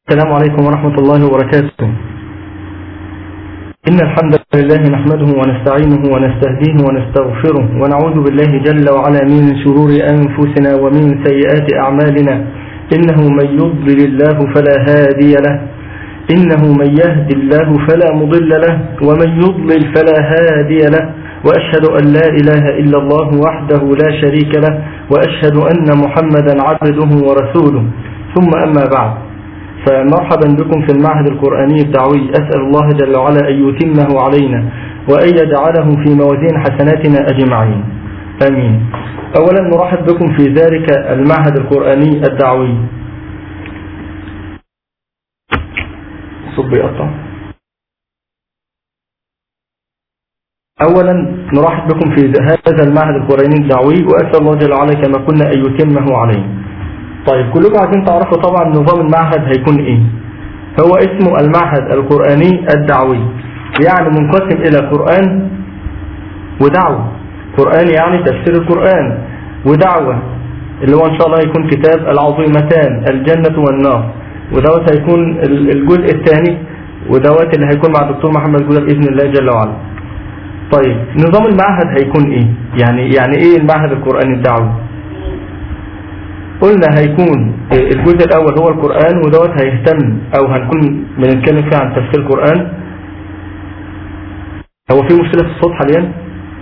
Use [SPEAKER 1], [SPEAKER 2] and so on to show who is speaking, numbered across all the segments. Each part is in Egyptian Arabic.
[SPEAKER 1] السلام عليكم ورحمة الله وبركاته إن الحمد لله نحمده ونستعينه ونستهديه ونستغفره ونعوذ بالله جل وعلا من شرور أنفسنا ومن سيئات أعمالنا إنه من يضلل الله فلا هادي له إنه من يهدي الله فلا مضل له ومن يضلل فلا هادي له وأشهد أن لا إله إلا الله وحده لا شريك له وأشهد أن محمدا عبده ورسوله ثم أما بعد فمرحبا بكم في المعهد القرآني الدعوي أسأل الله جل وعلا أن يتمه علينا وأن يجعله في موازين حسناتنا أجمعين آمين أولا نرحب بكم في ذلك المعهد القرآني الدعوي صب يقطع أولا نرحب بكم في هذا المعهد القرآني الدعوي وأسأل الله جل وعلا كما قلنا أن يتمه علينا طيب كلكم عايزين تعرفوا طبعا نظام المعهد هيكون ايه هو اسمه المعهد القرآني الدعوي يعني منقسم الى قرآن ودعوة قرآن يعني تفسير القرآن ودعوة اللي هو ان شاء الله يكون كتاب العظيمتان الجنة والنار ودوت هيكون الجزء الثاني ودوت اللي هيكون مع الدكتور محمد جودة بإذن الله جل وعلا طيب نظام المعهد هيكون ايه يعني يعني ايه المعهد القرآني الدعوي قلنا هيكون الجزء الأول هو القرآن ودوت هيهتم أو هنكون بنتكلم فيه عن تفسير القرآن هو في مشكلة في الصوت حاليا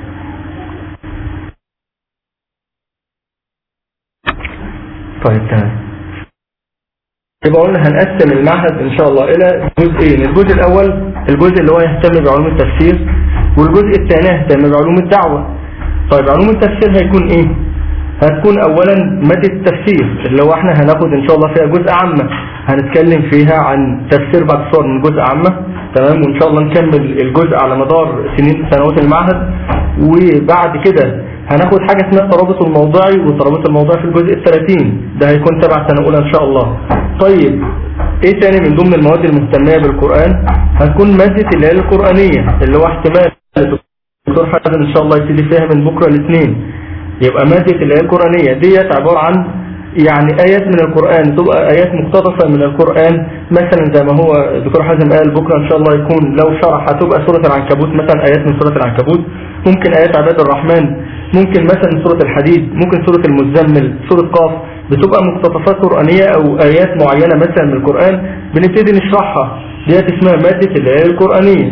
[SPEAKER 1] طيب تمام يبقى قلنا هنقسم المعهد إن شاء الله إلى جزئين الجزء الأول الجزء اللي هو يهتم بعلوم التفسير والجزء الثاني يهتم بعلوم الدعوة طيب علوم التفسير هيكون إيه هتكون اولا مادة التفسير اللي هو احنا هناخد ان شاء الله فيها جزء عامة هنتكلم فيها عن تفسير بعد صور من جزء عامة تمام وان شاء الله نكمل الجزء على مدار سنين سنوات المعهد وبعد كده هناخد حاجة اسمها الترابط الموضوعي والترابط الموضوعي في الجزء الثلاثين ده هيكون تبع سنة اولى ان شاء الله طيب ايه تاني من ضمن المواد المهتمية بالقرآن هتكون مادة اللي هي القرآنية اللي هو احتمال الدكتور حسن ان شاء الله يبتدي فيها من بكرة الاثنين يبقى مادة اللي هي القرآنية ديت عبارة عن يعني آيات من القرآن تبقى آيات مقتطفة من القرآن مثلا زي ما هو الدكتور حازم قال بكرة إن شاء الله يكون لو شرح هتبقى سورة العنكبوت مثلا آيات من سورة العنكبوت ممكن آيات عباد الرحمن ممكن مثلا سورة الحديد ممكن سورة المزمل سورة قاف بتبقى مقتطفات قرآنية أو آيات معينة مثلا من القرآن بنبتدي نشرحها ديت اسمها مادة اللي هي القرآنية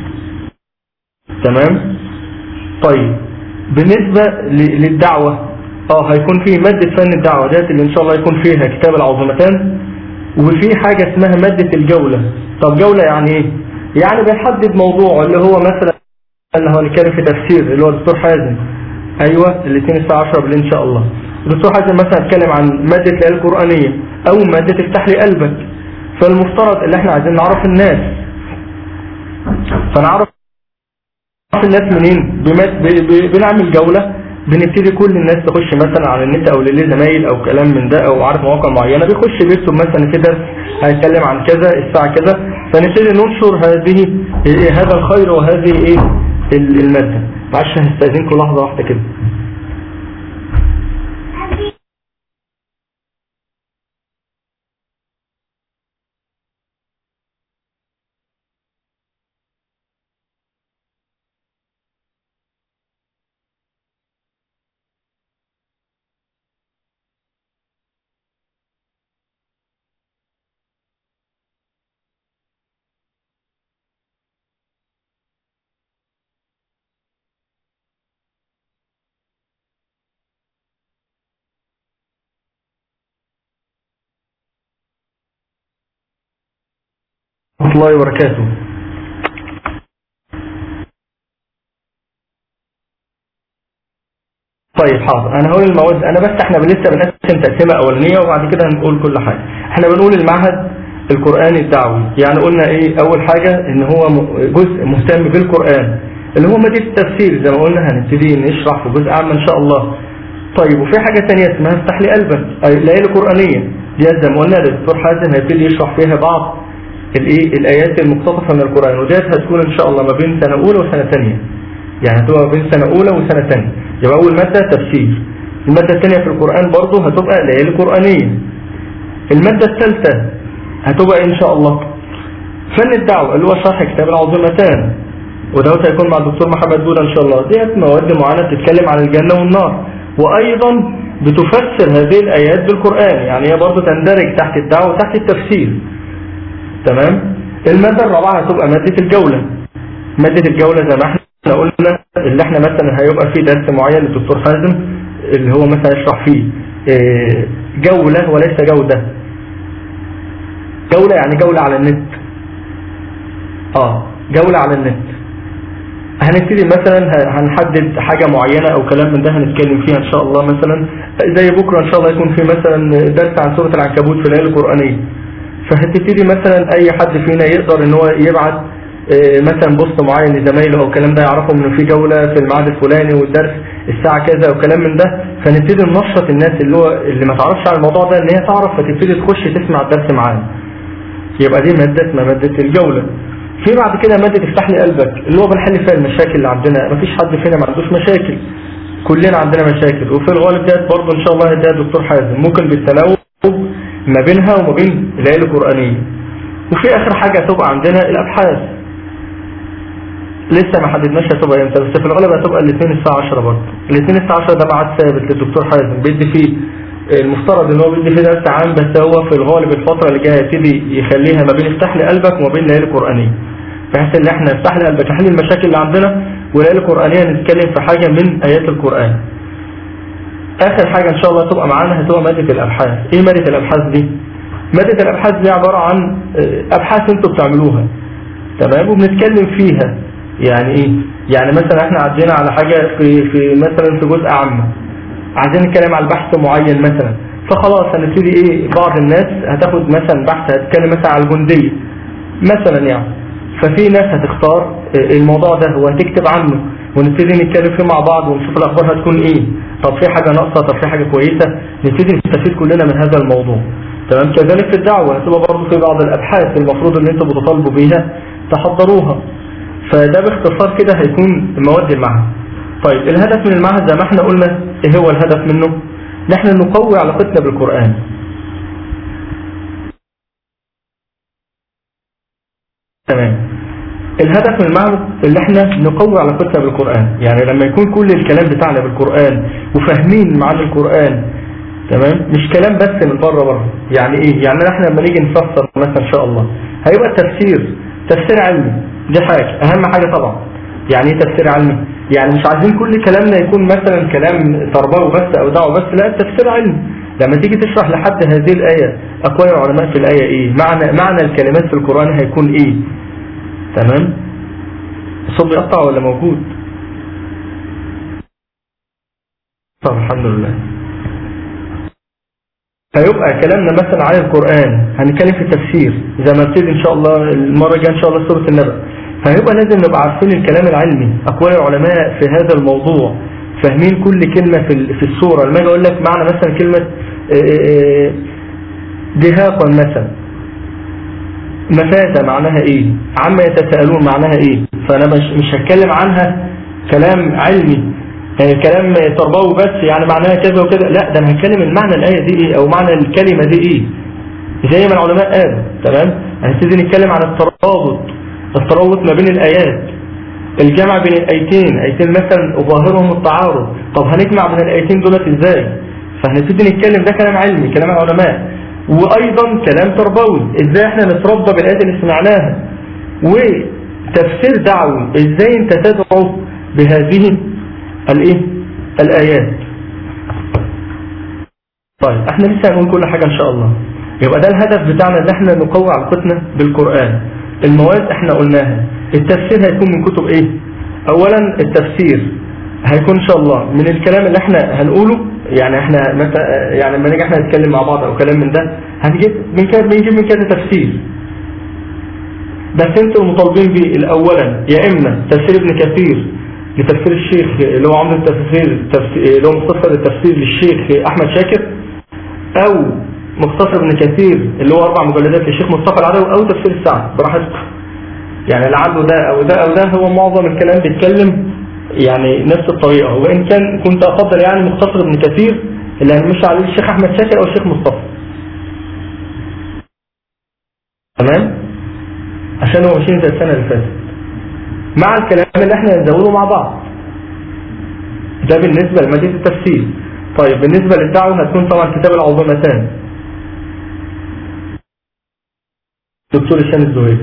[SPEAKER 1] تمام طيب بالنسبة للدعوة اه هيكون في مادة فن الدعوة ديت اللي ان شاء الله يكون فيها كتاب العظمتان وفي حاجة اسمها مادة الجولة طب جولة يعني ايه يعني بيحدد موضوع اللي هو مثلا اللي هو نتكلم في تفسير اللي هو الدكتور حازم ايوه الاثنين الساعة 10 بالليل ان شاء الله الدكتور حازم مثلا اتكلم عن مادة الآية القرآنية او مادة افتح لي قلبك فالمفترض اللي احنا عايزين نعرف الناس فنعرف الناس منين بنعمل جولة بنبتدي كل الناس تخش مثلا على النت او للي زمايل او كلام من ده او عارف مواقع معينة بيخش بيكتب مثلا كده هيتكلم عن كذا الساعة كذا فنبتدي ننشر هذه هذا الخير وهذه ايه المادة معلش هستأذنكم لحظة واحدة كده ورحمة الله وبركاته طيب حاضر انا هقول المواد انا بس احنا لسه بنقسم تقسيمه اولانيه وبعد كده هنقول كل حاجه احنا بنقول المعهد القرآني الدعوي يعني قلنا ايه اول حاجة ان هو جزء مهتم بالقرآن اللي هو مادة التفسير زي ما قلنا هنبتدي نشرح في جزء عام ان شاء الله طيب وفي حاجة تانية اسمها افتح لي قلبك ليالي قرآنية دي زي ما قلنا الدكتور حازم هيبتدي يشرح فيها بعض الايه الايات المقتطفه من القران وديت هتكون ان شاء الله ما بين سنه اولى وسنه ثانيه يعني هتبقى ما بين سنه اولى وسنه ثانيه يبقى اول ماده تفسير الماده الثانيه في القران برضه هتبقى ليالي قرانيه الماده الثالثه هتبقى إيه إن شاء الله فن الدعوة اللي هو شرح كتاب العظيمتان ودوت هيكون مع الدكتور محمد بودا إن شاء الله ديت مواد معينة بتتكلم عن الجنة والنار وأيضا بتفسر هذه الآيات بالقرآن يعني هي برضه تندرج تحت الدعوة وتحت التفسير تمام المادة الرابعة هتبقى مادة الجولة مادة الجولة زي ما احنا قلنا اللي احنا مثلا هيبقى فيه درس معين للدكتور حازم اللي هو مثلا يشرح فيه اه جولة وليس جودة جولة يعني جولة على النت اه جولة على النت هنبتدي مثلا هنحدد حاجة معينة او كلام من ده هنتكلم فيها ان شاء الله مثلا زي بكرة ان شاء الله يكون في مثلا درس عن سورة العنكبوت في الليالي القرآنية فهتبتدي مثلا اي حد فينا يقدر ان هو يبعت مثلا بوست معين لزمايله او الكلام ده يعرفوا انه في جولة في الميعاد الفلاني والدرس الساعة كذا وكلام من ده فنبتدي ننشط الناس اللي هو اللي ما تعرفش عن الموضوع ده ان هي تعرف فتبتدي تخش تسمع الدرس معانا يبقى دي مادة اسمها مادة الجولة في بعد كده مادة افتح لي قلبك اللي هو بنحل فيها المشاكل اللي عندنا مفيش حد فينا ما عندوش مشاكل كلنا عندنا مشاكل وفي الغالب ديت برضه ان شاء الله هديها دكتور حازم ممكن بالتناوب ما بينها وما بين الليالي القرآنية وفي اخر حاجة هتبقى عندنا الابحاث لسه ما حددناش هتبقى امتى بس في الغالب هتبقى الاثنين الساعة 10 برضه الاثنين الساعة 10 ده ميعاد ثابت للدكتور حازم بيدي فيه المفترض ان هو بيدي فيه درس عام بس هو في الغالب الفترة اللي جاية يبتدي يخليها ما بين افتح لي قلبك وما بين الليالي القرآنية بحيث ان احنا نفتح لي قلبك نحل المشاكل اللي عندنا والليالي القرآنية نتكلم في حاجة من ايات القرآن اخر حاجة ان شاء الله تبقى معانا هتبقى مادة الابحاث ايه مادة الابحاث دي مادة الابحاث دي عبارة عن ابحاث انتوا بتعملوها تمام وبنتكلم فيها يعني ايه يعني مثلا احنا عدينا على حاجة في, في مثلا في جزء عامة عايزين نتكلم على البحث معين مثلا فخلاص هنبتدي ايه بعض الناس هتاخد مثلا بحث هتتكلم مثلا على الجندية مثلا يعني ففي ناس هتختار الموضوع ده وهتكتب عنه ونبتدي نتكلم فيه مع بعض ونشوف الاخبار هتكون ايه طب في حاجة ناقصة طب في حاجة كويسة نبتدي نستفيد كلنا من هذا الموضوع تمام كذلك في الدعوة هتبقى برضه في بعض الابحاث المفروض ان انتوا بتطالبوا بيها تحضروها فده باختصار كده هيكون مواد المعهد طيب الهدف من المعهد زي ما احنا قلنا ايه هو الهدف منه نحن نقوي علاقتنا بالقرآن تمام الهدف من المعهد اللي احنا نقوي علاقتنا بالقرآن يعني لما يكون كل الكلام بتاعنا بالقرآن وفاهمين معاني القرآن تمام مش كلام بس من بره بره يعني ايه يعني احنا لما نيجي نفسر مثلا ان شاء الله هيبقى التفسير تفسير علمي دي حاجة اهم حاجة طبعا يعني ايه تفسير علمي يعني مش عايزين كل كلامنا يكون مثلا كلام تربوي بس او دعوه بس لا التفسير علمي لما تيجي تشرح لحد هذه الآية أقوال العلماء في الآية إيه معنى, معنى الكلمات في القرآن هيكون إيه تمام الصوت بيقطع ولا موجود طب الحمد لله هيبقى كلامنا مثلا عن القرآن هنتكلم في التفسير زي ما ابتدي ان شاء الله المرة الجاية ان شاء الله سورة النبأ فهيبقى لازم نبقى عارفين الكلام العلمي اقوال العلماء في هذا الموضوع فاهمين كل كلمة في في السورة لما اجي اقول لك معنى مثلا كلمة دهاقا مثلا مفازة معناها ايه عما يتساءلون معناها ايه فانا مش مش هتكلم عنها كلام علمي يعني كلام تربوي بس يعني معناها كذا وكذا لا ده انا هتكلم المعنى الآية دي ايه او معنى الكلمة دي ايه زي ما العلماء قالوا تمام هنبتدي نتكلم عن الترابط الترابط ما بين الآيات الجمع بين الآيتين آيتين مثلا ظاهرهم التعارض طب هنجمع بين الآيتين دولت ازاي فهنبتدي نتكلم ده كلام علمي كلام العلماء وايضا كلام تربوي ازاي احنا نتربى بالايات اللي سمعناها وتفسير دعوي ازاي انت تدعو بهذه الايه الايات طيب احنا لسه هنقول كل حاجة ان شاء الله يبقى ده الهدف بتاعنا ان احنا نقوي علاقتنا بالقرآن المواد احنا قلناها التفسير هيكون من كتب ايه اولا التفسير هيكون ان شاء الله من الكلام اللي احنا هنقوله يعني احنا مثلا يعني لما نيجي احنا نتكلم مع بعض او كلام من ده هنجيب من كذا بنجيب من كذا تفسير بس انتوا المطالبين بيه الاولا يا اما تفسير ابن كثير لتفسير الشيخ اللي هو عامل التفسير اللي هو مختصر التفسير للشيخ احمد شاكر او مختصر ابن كثير اللي هو اربع مجلدات للشيخ مصطفى العدوي او تفسير السعد براحتكم يعني اللي عنده ده او ده او ده هو معظم الكلام بيتكلم يعني نفس الطريقة وإن كان كنت أفضل يعني مختصر ابن كثير اللي هنمشي عليه الشيخ أحمد شاكر أو الشيخ مصطفى تمام عشان هو ماشيين زي السنة اللي فاتت مع الكلام اللي احنا هنزوده مع بعض ده بالنسبة لمادة التفسير طيب بالنسبة للدعوة هتكون طبعا كتاب العظمتان دكتور هشام الزهيري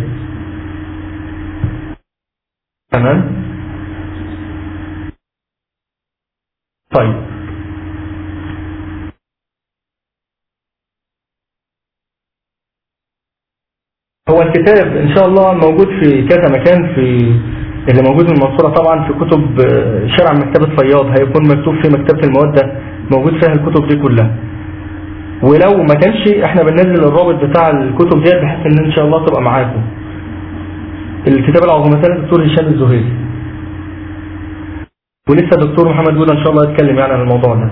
[SPEAKER 1] تمام طيب هو الكتاب ان شاء الله موجود في كذا مكان في اللي موجود في المنصورة طبعا في كتب آه، شارع مكتبة فياض هيكون مكتوب في مكتبة المودة موجود فيها الكتب دي كلها ولو ما كانش احنا بننزل الرابط بتاع الكتب ديت بحيث ان ان شاء الله تبقى معاكم الكتاب العظمتان الدكتور هشام الزهيري ولسه الدكتور محمد جودة ان شاء الله يتكلم يعني عن الموضوع ده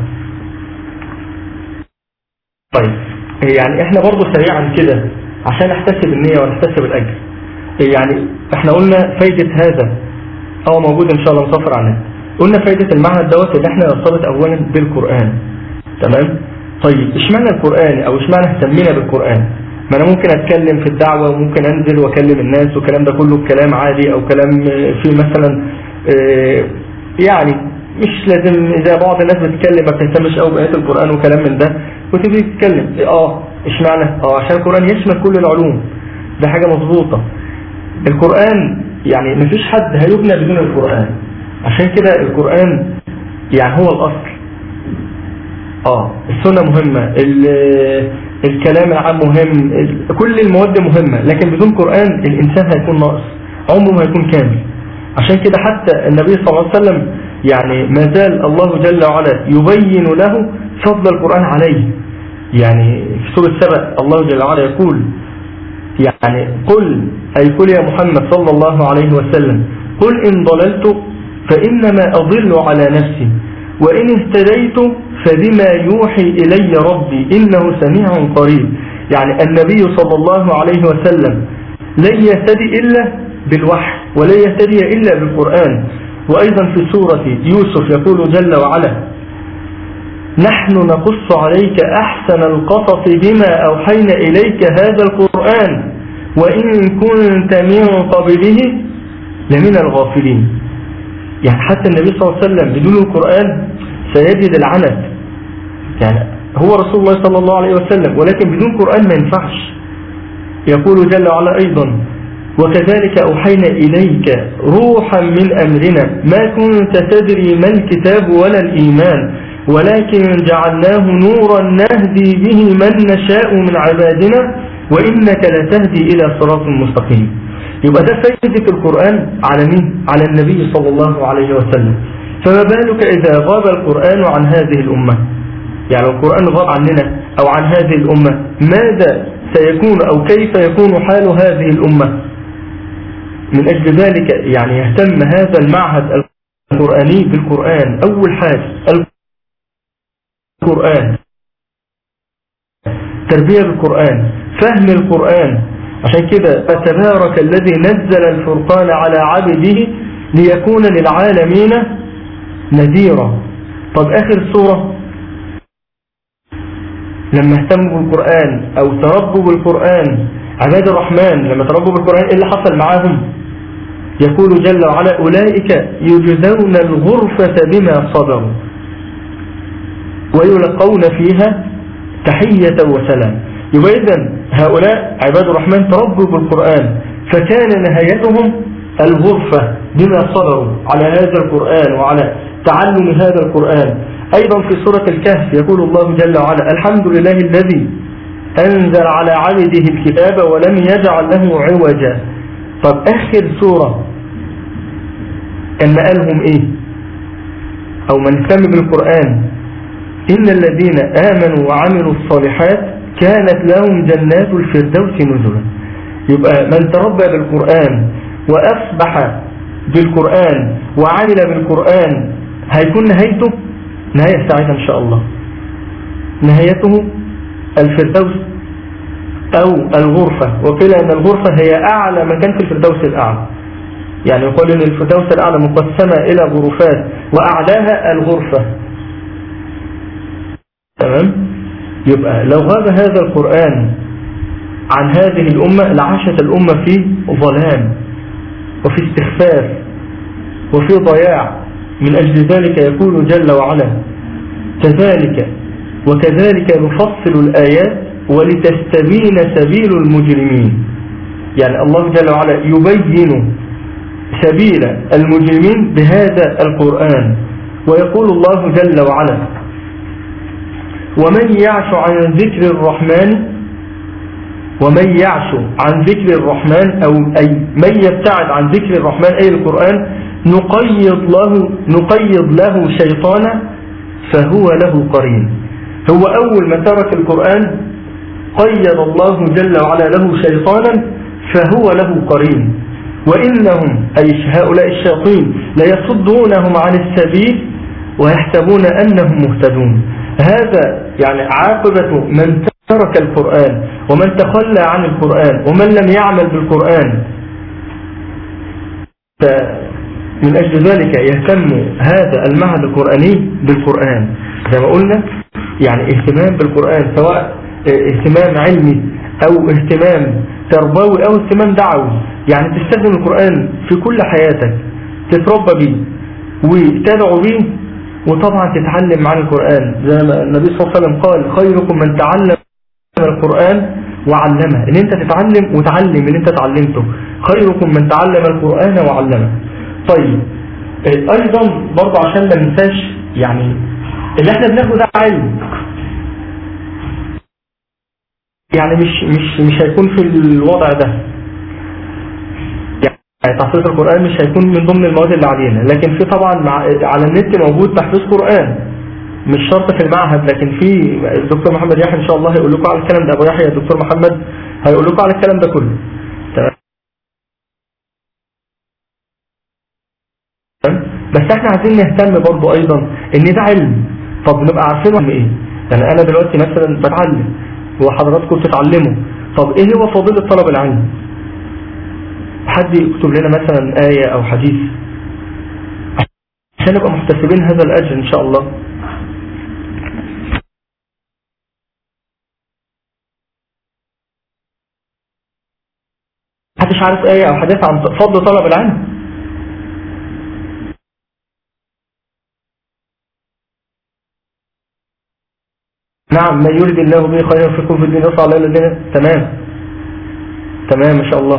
[SPEAKER 1] طيب يعني احنا برضو سريعا كده عشان احتسب النية ونحتسب الاجر يعني احنا قلنا فايدة هذا هو موجود ان شاء الله مصفر عنه قلنا فايدة المعهد دوت اللي احنا نرتبط اولا بالقرآن تمام طيب اشمعنى القرآن او اشمعنى اهتمينا بالقرآن ما انا ممكن اتكلم في الدعوة وممكن انزل واكلم الناس والكلام ده كله كلام عادي او كلام فيه مثلا اه يعني مش لازم اذا بعض الناس بتتكلم ما بتهتمش قوي بآيات القرآن وكلام من ده وتبتدي تتكلم اه اشمعنى اه عشان القرآن يشمل كل العلوم ده حاجة مظبوطة القرآن يعني مفيش حد هيبنى بدون القرآن عشان كده القرآن يعني هو الأصل اه السنة مهمة الكلام العام مهم كل المواد مهمة لكن بدون قرآن الإنسان هيكون ناقص عمره ما هيكون كامل عشان كده حتى النبي صلى الله عليه وسلم يعني ما زال الله جل وعلا يبين له فضل القرآن عليه يعني في سورة سبأ الله جل وعلا يقول يعني قل أي قل يا محمد صلى الله عليه وسلم قل إن ضللت فإنما أضل على نفسي وإن اهتديت فبما يوحي إلي ربي إنه سميع قريب يعني النبي صلى الله عليه وسلم لن يهتدي إلا بالوحي ولن يهتدي إلا بالقرآن وأيضا في سورة يوسف يقول جل وعلا نحن نقص عليك أحسن القصص بما أوحينا إليك هذا القرآن وإن كنت من قبله لمن الغافلين يعني حتى النبي صلى الله عليه وسلم بدون القرآن سيجد العنت يعني هو رسول الله صلى الله عليه وسلم ولكن بدون قرآن ما ينفعش يقول جل وعلا أيضا وكذلك أوحينا إليك روحا من أمرنا ما كنت تدري ما الكتاب ولا الإيمان ولكن جعلناه نورا نهدي به من نشاء من عبادنا وإنك لتهدي إلى صراط مستقيم يبقى ده فايدة القرآن على مين؟ على النبي صلى الله عليه وسلم فما بالك إذا غاب القرآن عن هذه الأمة يعني القرآن غاب عننا أو عن هذه الأمة ماذا سيكون أو كيف يكون حال هذه الأمة من أجل ذلك يعني يهتم هذا المعهد القرآني بالقرآن أول حاجة القرآن تربية بالقرآن فهم القرآن عشان كده فتبارك الذي نزل الفرقان على عبده ليكون للعالمين نذيرا طب آخر سورة لما اهتموا بالقرآن أو تربوا بالقرآن عباد الرحمن لما تربوا بالقرآن إيه اللي حصل معاهم يقول جل وعلا أولئك يجزون الغرفة بما صبروا ويلقون فيها تحية وسلام يبقى إذن هؤلاء عباد الرحمن تربوا بالقرآن فكان نهايتهم الغرفة بما صبروا على هذا القرآن وعلى تعلم هذا القرآن أيضا في سورة الكهف يقول الله جل وعلا الحمد لله الذي أنزل على عبده الكتاب ولم يجعل له عوجا طب آخر سورة كان مقالهم إيه أو من اهتم بالقرآن إن الذين آمنوا وعملوا الصالحات كانت لهم جنات الفردوس نزلا يبقى من تربى بالقرآن وأصبح بالقرآن وعمل بالقرآن هيكون نهايته نهاية سعيدة إن شاء الله نهايته الفردوس أو الغرفة وقيل أن الغرفة هي أعلى مكان في الفردوس الأعلى يعني يقول أن الفردوس الأعلى مقسمة إلى غرفات وأعلاها الغرفة تمام يبقى لو غاب هذا القرآن عن هذه الأمة لعاشت الأمة في ظلام وفي استخفاف وفي ضياع من أجل ذلك يقول جل وعلا كذلك وكذلك نفصل الآيات ولتستبين سبيل المجرمين يعني الله جل وعلا يبين سبيل المجرمين بهذا القرآن ويقول الله جل وعلا ومن يعش عن ذكر الرحمن ومن يعش عن ذكر الرحمن أو أي من يبتعد عن ذكر الرحمن أي القرآن نقيض له, نقيض له شيطانا فهو له قرين هو أول ما ترك القرآن قيد الله جل وعلا له شيطانا فهو له قرين وإنهم أي هؤلاء الشياطين ليصدونهم عن السبيل ويحسبون أنهم مهتدون هذا يعني عاقبة من ترك القرآن ومن تخلى عن القرآن ومن لم يعمل بالقرآن من أجل ذلك يهتم هذا المعهد القرآني بالقرآن زي ما قلنا يعني اهتمام بالقرآن سواء اهتمام علمي أو اهتمام تربوي أو اهتمام دعوي يعني تستخدم القرآن في كل حياتك تتربى به وتدعو به وطبعا تتعلم عن القرآن زي ما النبي صلى الله عليه وسلم قال خيركم من تعلم القرآن وعلمه ان انت تتعلم وتعلم اللي انت تعلمته خيركم من تعلم القرآن وعلمه طيب ايضا برضه عشان ما ننساش يعني اللي احنا بناخده ده علم يعني مش مش مش هيكون في الوضع ده يعني تحفيظ القرآن مش هيكون من ضمن المواد اللي علينا لكن في طبعا مع على النت موجود تحفيظ قرآن مش شرط في المعهد لكن في الدكتور محمد يحيى ان شاء الله هيقول لكم على الكلام ده ابو يحيى الدكتور محمد هيقول لكم على الكلام ده كله بس احنا عايزين نهتم برضو ايضا ان ده علم طب نبقى عارفين علم ايه يعني انا دلوقتي مثلا بتعلم وحضراتكم بتتعلموا طب ايه هو فضيلة طلب العلم حد يكتب لنا مثلا آية او حديث عشان نبقى محتسبين هذا الاجر ان شاء الله محدش عارف آية او حديث عن فضل طلب العلم نعم ما يريد الله به خيرا يفقهه في الدين يصعد على الذين تمام تمام ما شاء الله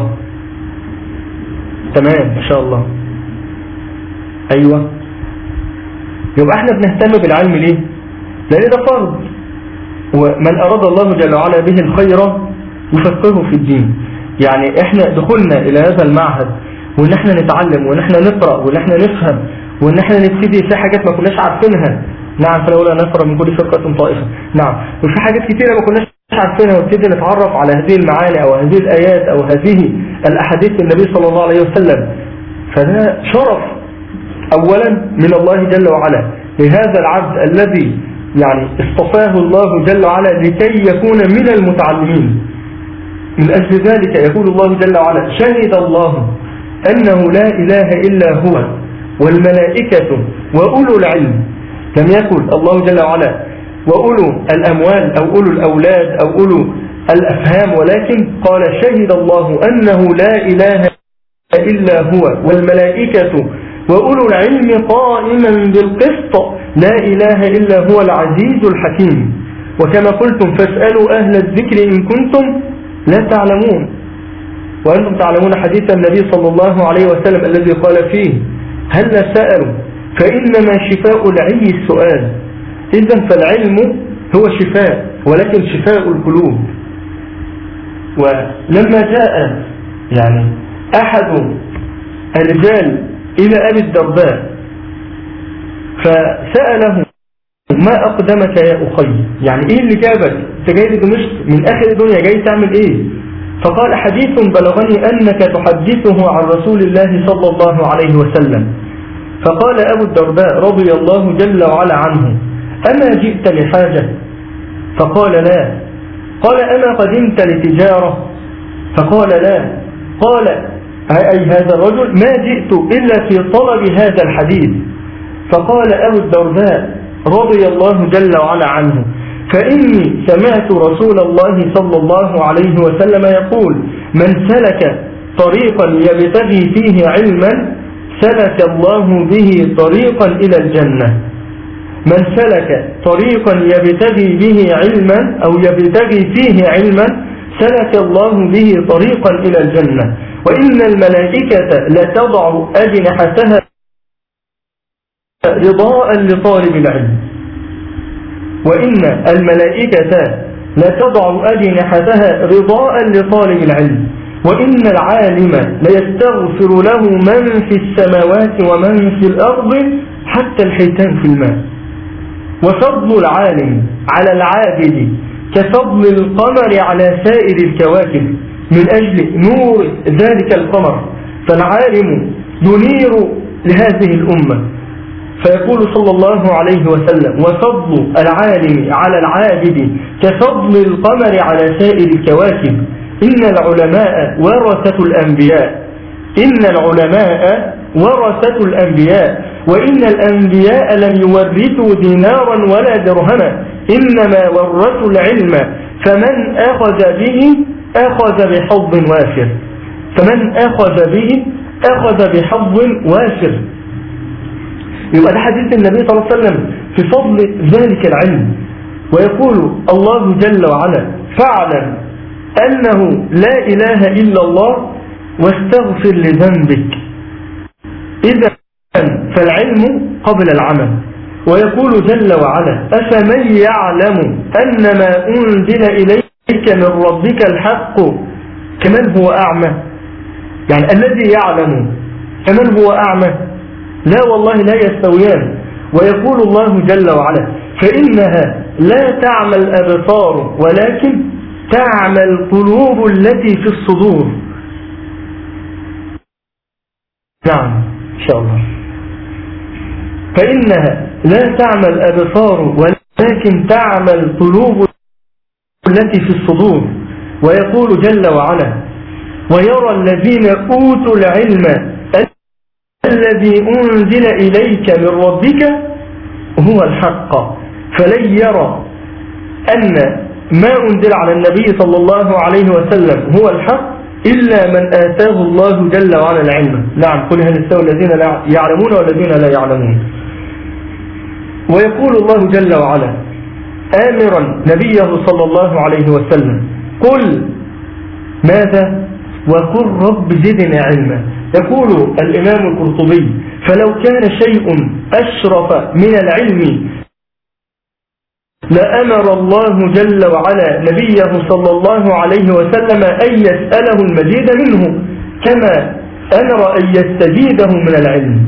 [SPEAKER 1] تمام ما شاء الله ايوه يبقى احنا بنهتم بالعلم ليه لان ده فرض ومن اراد الله جل وعلا به الخير يفقهه في الدين يعني احنا دخلنا الى هذا المعهد وان احنا نتعلم وان احنا نقرأ وان احنا نفهم وان احنا نبتدي في حاجات ما كناش عارفينها نعم فلولا نفر من كل فرقة طائفة نعم وفي حاجات كتيرة ما كناش عارفينها ونبتدي نتعرف على هذه المعاني او هذه الايات او هذه الاحاديث النبي صلى الله عليه وسلم فده شرف اولا من الله جل وعلا لهذا العبد الذي يعني اصطفاه الله جل وعلا لكي يكون من المتعلمين من أجل ذلك يقول الله جل وعلا شهد الله أنه لا إله إلا هو والملائكة وأولو العلم لم يقل الله جل وعلا وأولو الأموال أو أولو الأولاد أو أولو الأفهام ولكن قال شهد الله أنه لا إله إلا هو والملائكة وأولو العلم قائما بالقسط لا إله إلا هو العزيز الحكيم وكما قلتم فاسألوا أهل الذكر إن كنتم لا تعلمون وأنتم تعلمون حديث النبي صلى الله عليه وسلم الذي قال فيه هل سألوا فإنما شفاء العي السؤال إذا فالعلم هو شفاء ولكن شفاء القلوب ولما جاء يعني أحد الرجال إلى أبي الدرداء فسأله ما أقدمك يا أخي يعني إيه اللي جابك أنت جاي لدمشق من آخر الدنيا جاي تعمل إيه فقال حديث بلغني أنك تحدثه عن رسول الله صلى الله عليه وسلم فقال أبو الدرداء رضي الله جل وعلا عنه أما جئت لحاجة فقال لا قال أما قدمت لتجارة فقال لا قال أي هذا الرجل ما جئت إلا في طلب هذا الحديث فقال أبو الدرداء رضي الله جل وعلا عنه فإني سمعت رسول الله صلى الله عليه وسلم يقول من سلك طريقا يبتغي فيه علما سلك الله به طريقا إلى الجنة من سلك طريقا يبتغي به علما أو يبتغي فيه علما سلك الله به طريقا إلى الجنة وإن الملائكة لتضع أجنحتها رضاء لطالب العلم وإن الملائكة لتضع أجنحتها رضاء لطالب العلم وإن العالم ليستغفر له من في السماوات ومن في الأرض حتى الحيتان في الماء وفضل العالم على العابد كفضل القمر على سائر الكواكب من أجل نور ذلك القمر فالعالم ينير لهذه الأمة فيقول صلى الله عليه وسلم وفضل العالم على العابد كفضل القمر على سائر الكواكب إن العلماء ورثة الأنبياء إن العلماء ورثة الأنبياء وإن الأنبياء لم يورثوا دينارا ولا درهما إنما ورثوا العلم فمن أخذ به أخذ بحظ وافر فمن أخذ به أخذ بحظ وافر يبقى ده حديث النبي صلى الله عليه وسلم في فضل ذلك العلم ويقول الله جل وعلا فاعلم أنه لا إله إلا الله واستغفر لذنبك إذا فالعلم قبل العمل ويقول جل وعلا أفمن يعلم أن ما أنزل إليك من ربك الحق كمن هو أعمى يعني الذي يعلم كمن هو أعمى لا والله لا يستويان ويقول الله جل وعلا فإنها لا تعمى الأبصار ولكن تعمى القلوب التي في الصدور نعم إن شاء الله فإنها لا تعمى الأبصار ولكن تعمى القلوب التي في الصدور ويقول جل وعلا ويرى الذين أوتوا العلم الذي أنزل إليك من ربك هو الحق فلن يرى أن ما أنزل على النبي صلى الله عليه وسلم هو الحق إلا من آتاه الله جل وعلا العلم نعم قل هل استوى الذين يعلمون والذين لا يعلمون ويقول الله جل وعلا آمرا نبيه صلى الله عليه وسلم قل ماذا وقل رب زدنا علما يقول الإمام القرطبي فلو كان شيء أشرف من العلم لأمر الله جل وعلا نبيه صلى الله عليه وسلم أن يسأله المزيد منه كما أمر أن يستزيده من العلم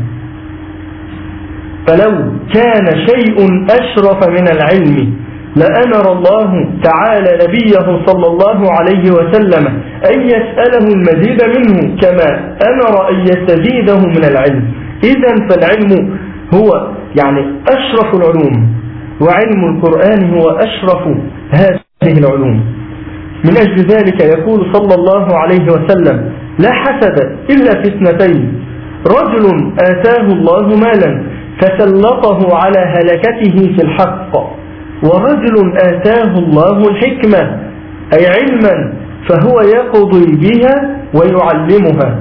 [SPEAKER 1] فلو كان شيء أشرف من العلم لأمر الله تعالى نبيه صلى الله عليه وسلم أن يسأله المزيد منه كما أمر أن يستزيده من العلم إذا فالعلم هو يعني أشرف العلوم وعلم القرآن هو أشرف هذه العلوم من أجل ذلك يقول صلى الله عليه وسلم لا حسد إلا في اثنتين رجل آتاه الله مالا فسلطه على هلكته في الحق ورجل آتاه الله الحكمة أي علما فهو يقضي بها ويعلمها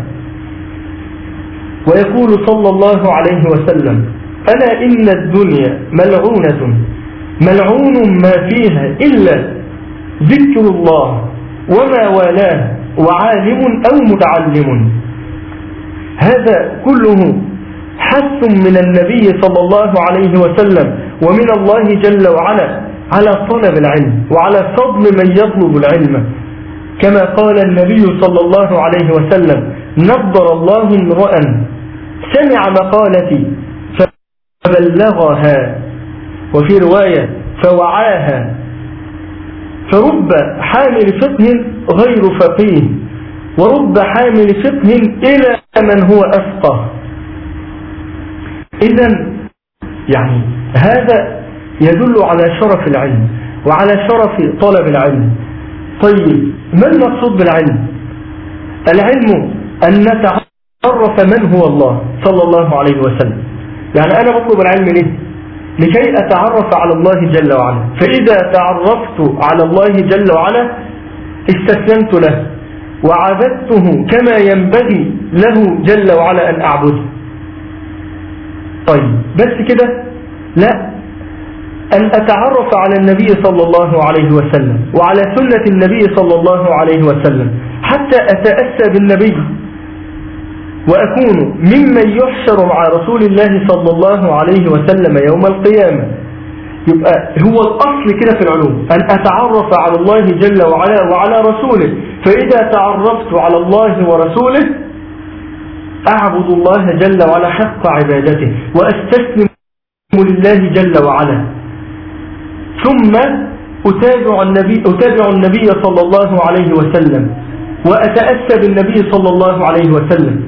[SPEAKER 1] ويقول صلى الله عليه وسلم ألا إن الدنيا ملعونة ملعون ما فيها إلا ذكر الله وما والاه وعالم أو متعلم هذا كله حث من النبي صلى الله عليه وسلم ومن الله جل وعلا على طلب العلم وعلى فضل من يطلب العلم كما قال النبي صلى الله عليه وسلم نظر الله امرأ سمع مقالتي فبلغها وفي رواية فوعاها فرب حامل فقه غير فقيه ورب حامل فقه إلى من هو أفقه إذا يعني هذا يدل على شرف العلم وعلى شرف طلب العلم طيب ما المقصود بالعلم العلم أن نتعرف من هو الله صلى الله عليه وسلم يعني أنا بطلب العلم ليه لكي أتعرف على الله جل وعلا فإذا تعرفت على الله جل وعلا استسلمت له وعبدته كما ينبغي له جل وعلا أن أعبده طيب بس كده لا أن أتعرف على النبي صلى الله عليه وسلم وعلى سنة النبي صلى الله عليه وسلم حتى أتأسى بالنبي وأكون ممن يحشر مع رسول الله صلى الله عليه وسلم يوم القيامة يبقى هو الأصل كده في العلوم أن أتعرف على الله جل وعلا وعلى رسوله فإذا تعرفت على الله ورسوله أعبد الله جل وعلا حق عبادته وأستسلم لله جل وعلا ثم أتابع النبي, أتابع النبي صلى الله عليه وسلم وأتأسى بالنبي صلى الله عليه وسلم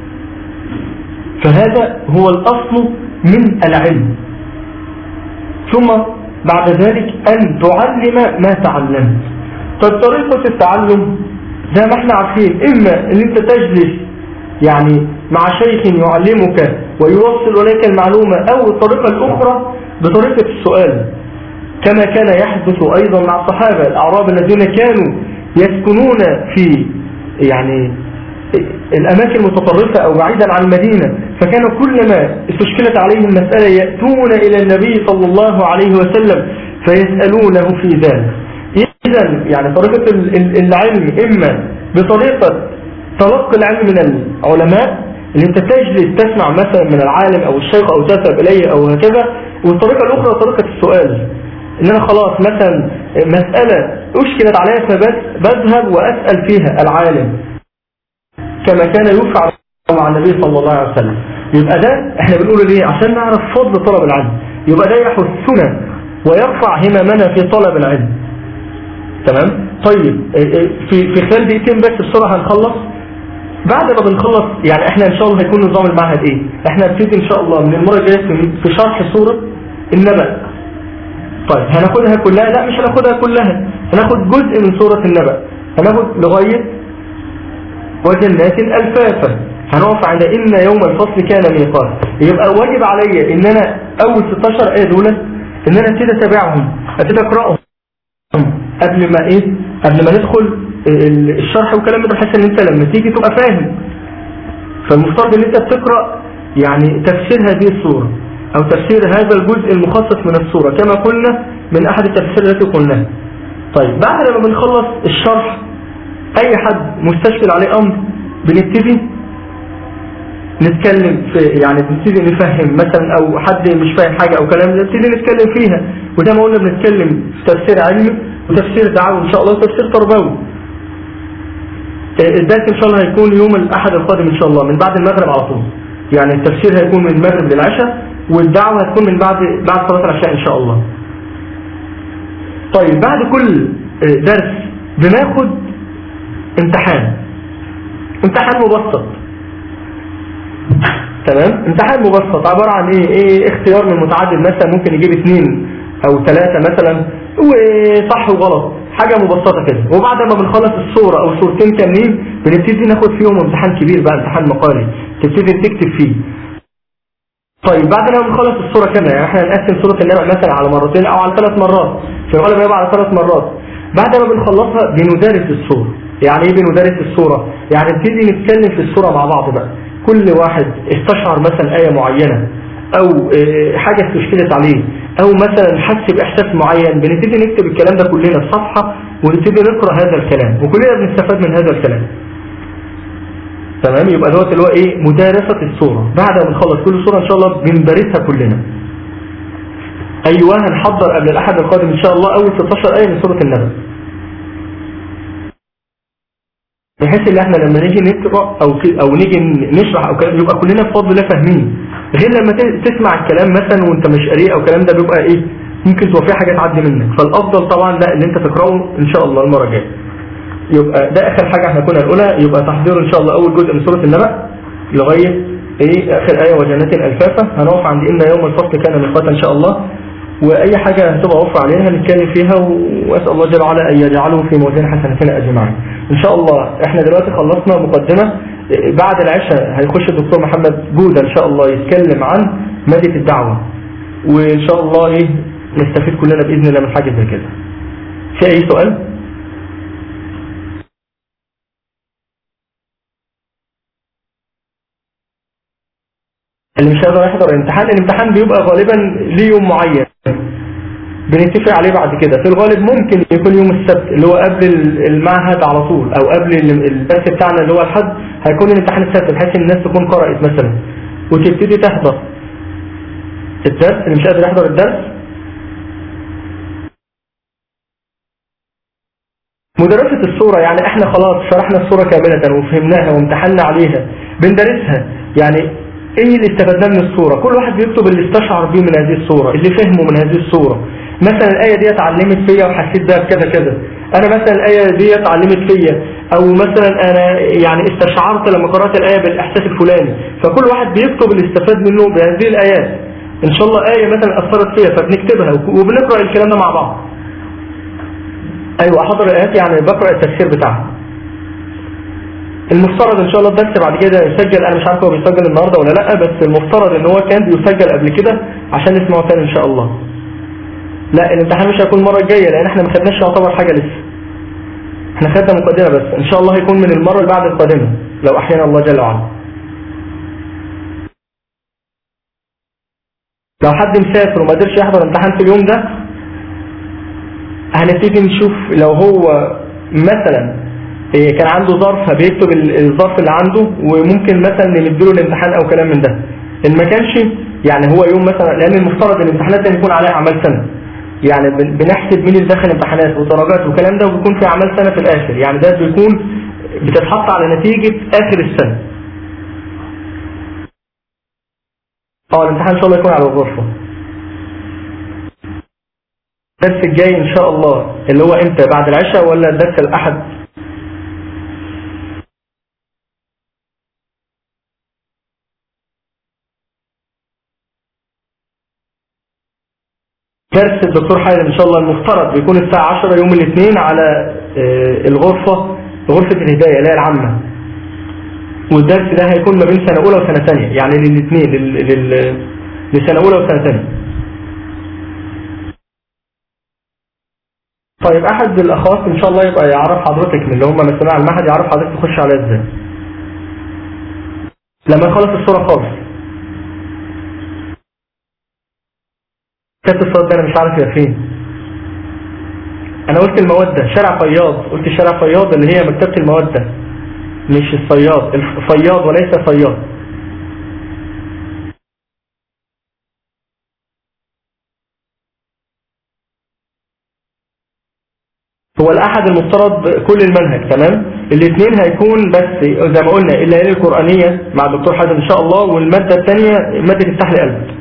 [SPEAKER 1] فهذا هو الأصل من العلم ثم بعد ذلك أن تعلم ما تعلمت طيب طريقة التعلم زي ما احنا عارفين إما أن أنت تجلس يعني مع شيخ يعلمك ويوصل إليك المعلومة أو الطريقة الأخرى بطريقة السؤال كما كان يحدث أيضا مع الصحابة الأعراب الذين كانوا يسكنون في يعني الأماكن المتطرفة أو بعيدا عن المدينة فكانوا كلما استشكلت عليهم المسألة يأتون إلى النبي صلى الله عليه وسلم فيسألونه في ذلك إذا يعني طريقة العلم إما بطريقة تلقي العلم من العلماء اللي انت تجلس تسمع مثلا من العالم او الشيخ او تذهب اليه او هكذا والطريقة الاخرى طريقة السؤال ان انا خلاص مثلا مسألة اشكلت عليها فبذهب واسأل فيها العالم كما كان يفعل مع النبي صلى الله عليه وسلم يبقى ده احنا بنقول ليه عشان نعرف فضل طلب العلم يبقى ده يحثنا ويرفع هممنا في طلب العلم تمام طيب إيه، إيه، في في خلال دقيقتين بس بسرعه هنخلص بعد ما بنخلص يعني احنا ان شاء الله هيكون نظام المعهد ايه احنا هنبتدي ان شاء الله من المره الجايه في شرح سوره النبأ طيب هناخدها كلها لا مش هناخدها كلها هناخد جزء من سوره النبأ هناخد لغايه وجنات الفافا هنقف عند إن يوم الفصل كان ميقات يبقى واجب عليا إن أنا أول 16 آية دول إن أنا ابتدي أتابعهم ابتدي أقرأهم قبل ما إيه قبل ما ندخل الشرح والكلام ده بحيث إن أنت لما تيجي تبقى فاهم فالمفترض إن أنت بتقرأ يعني تفسير هذه الصورة أو تفسير هذا الجزء المخصص من الصورة كما قلنا من أحد التفسير التي قلناها طيب بعد لما بنخلص الشرح اي حد مستشكل عليه امر بنبتدي نتكلم في يعني بنبتدي نفهم مثلا او حد مش فاهم حاجة او كلام نبتدي نتكلم فيها وزي ما قلنا بنتكلم في تفسير علمي وتفسير دعوي ان شاء الله وتفسير تربوي الدرس ان شاء الله هيكون يوم الاحد القادم ان شاء الله من بعد المغرب على طول يعني التفسير هيكون من المغرب للعشاء والدعوة هتكون من بعد بعد صلاة العشاء ان شاء الله طيب بعد كل درس بناخد امتحان امتحان مبسط تمام امتحان مبسط عبارة عن ايه ايه اختيار من متعدد مثلا ممكن يجيب اثنين او ثلاثة مثلا وصح وغلط حاجة مبسطة كده وبعد ما بنخلص الصورة او صورتين كاملين بنبتدي ناخد فيهم امتحان كبير بقى امتحان مقالي تبتدي تكتب فيه طيب بعد ما بنخلص الصورة كاملة يعني احنا نقسم صورة النبأ مثلا على مرتين او على ثلاث مرات في الغالب يبقى على ثلاث مرات بعد ما بنخلصها بندرس الصورة يعني ايه بندرس الصورة يعني نبتدي نتكلم في الصورة مع بعض بقى كل واحد استشعر مثلا آية معينة او آه، حاجة استشكلت عليه او مثلا حس باحساس معين بنبتدي نكتب الكلام ده كلنا في صفحة ونبتدي نقرأ هذا الكلام وكلنا بنستفاد من هذا الكلام تمام يبقى دوت اللي هو ايه مدارسة الصورة بعد ما نخلص كل صورة ان شاء الله بندرسها كلنا ايوه هنحضر قبل الاحد القادم ان شاء الله اول 16 ايه من سورة النبأ بحيث ان احنا لما نيجي نقرا او او نيجي نشرح او كلام يبقى كلنا بفضل الله فاهمين غير لما تسمع الكلام مثلا وانت مش قاري او الكلام ده بيبقى ايه ممكن تبقى فيه حاجه تعدي منك فالافضل طبعا لا ان انت تقراه ان شاء الله المره الجايه يبقى ده اخر حاجه احنا كنا نقولها يبقى تحضير ان شاء الله اول جزء من سوره النبأ لغايه ايه اخر ايه وجنات الفافه هنقف عند ان يوم الفصل كان ميقاتا ان شاء الله واي حاجه هتبقى وفر علينا هنتكلم فيها واسال الله جل وعلا ان يجعله في موازين حسناتنا اجمعين ان شاء الله احنا دلوقتي خلصنا مقدمة بعد العشاء هيخش الدكتور محمد جودة ان شاء الله يتكلم عن مادة الدعوة وان شاء الله ايه نستفيد كلنا باذن الله من حاجه زي كده في اي سؤال اللي مش هيقدر يحضر الامتحان الامتحان بيبقى غالبا ليه يوم معين بنتفق عليه بعد كده في الغالب ممكن يكون يوم السبت اللي هو قبل المعهد على طول او قبل الدرس بتاعنا اللي هو الحد هيكون الامتحان السبت بحيث ان الناس تكون قرأت مثلا وتبتدي تحضر الدرس اللي مش قادر يحضر الدرس مدرسة الصورة يعني احنا خلاص شرحنا الصورة كاملة وفهمناها وامتحنا عليها بندرسها يعني ايه اللي استفدناه من الصورة كل واحد بيكتب اللي استشعر بيه من هذه الصورة اللي فهمه من هذه الصورة مثلا الآية دي اتعلمت فيا وحسيت بها بكذا كذا انا مثلا الآية دي اتعلمت فيا او مثلا انا يعني استشعرت لما قرأت الآية بالاحساس الفلاني فكل واحد بيكتب اللي استفاد منه بهذه الآيات ان شاء الله آية مثلا اثرت فيها فبنكتبها وبنقرأ الكلام ده مع بعض ايوه احضر الآيات يعني بقرأ التفسير بتاعها المفترض ان شاء الله الدرس بعد كده يسجل انا مش عارف هو بيسجل النهارده ولا لا بس المفترض ان هو كان بيسجل قبل كده عشان نسمعه تاني ان شاء الله لا الامتحان مش هيكون المره الجايه لان احنا ما خدناش يعتبر حاجه لسه احنا خدنا مقدمه بس ان شاء الله هيكون من المره اللي بعد القادمه لو احيانا الله جل وعلا لو حد مسافر وما قدرش يحضر الامتحان في اليوم ده هنبتدي نشوف لو هو مثلا إيه، كان عنده ظرف فبيكتب الظرف اللي عنده وممكن مثلا نديله الامتحان او كلام من ده ان ما كانش يعني هو يوم مثلا لان المفترض الامتحانات دي يكون عليها اعمال سنه يعني بنحسب مين اللي دخل امتحانات ودرجات والكلام ده وبيكون في اعمال سنه في الاخر يعني ده بيكون بتتحط على نتيجه اخر السنه اه الامتحان ان شاء الله يكون على الغرفه الدرس الجاي ان شاء الله اللي هو امتى بعد العشاء ولا الدرس الاحد درس الدكتور حازم ان شاء الله المفترض بيكون الساعة 10 يوم الاثنين على آه، الغرفة غرفة الهداية اللي هي العامة والدرس ده هيكون ما بين سنة اولى وسنة ثانيه يعني للاثنين لسنة اولى وسنة ثانيه طيب احد الاخوات ان شاء الله يبقى يعرف حضرتك من اللي هم مسؤولين على المعهد يعرف حضرتك تخش عليها ازاي لما يخلص الصورة خالص كانت الصوت ده انا مش عارف يا فين انا قلت المودة شارع فياض قلت شارع فياض اللي هي مكتبة المودة مش الصياد الفياض وليس صياد هو الأحد المفترض كل المنهج تمام الاثنين هيكون بس زي ما قلنا الليالي القرآنية مع الدكتور حازم إن شاء الله والمادة الثانية مادة افتح لي قلبك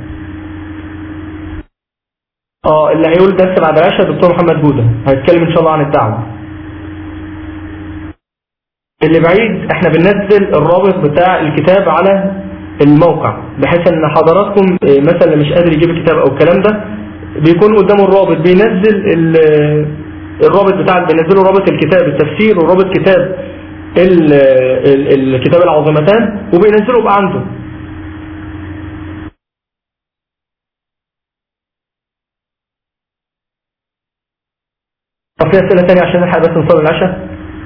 [SPEAKER 1] اه اللي هيقول درس بعد العشاء دكتور محمد جودة هيتكلم ان شاء الله عن الدعوة اللي بعيد احنا بننزل الرابط بتاع الكتاب على الموقع بحيث ان حضراتكم آه، مثلا اللي مش قادر يجيب الكتاب او الكلام ده بيكون قدامه الرابط بينزل الرابط بتاع بينزله رابط الكتاب التفسير ورابط كتاب الكتاب العظمتان وبينزله بقى عنده طب في أسئلة تانية عشان نلحق بس نصلي العشاء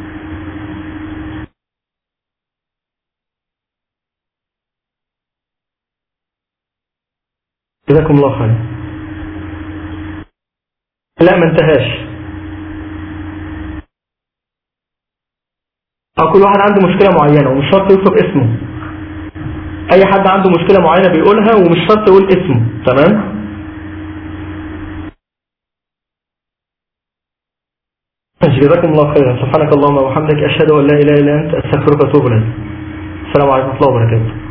[SPEAKER 1] جزاكم الله خير لا ما انتهاش أو كل واحد عنده مشكلة معينة ومش شرط يكتب اسمه أي حد عنده مشكلة معينة بيقولها ومش شرط يقول اسمه تمام جزاكم الله خيرا سبحانك اللهم وبحمدك أشهد أن لا إله إلا أنت أستغفرك وأتوب إليك السلام عليكم ورحمة الله وبركاته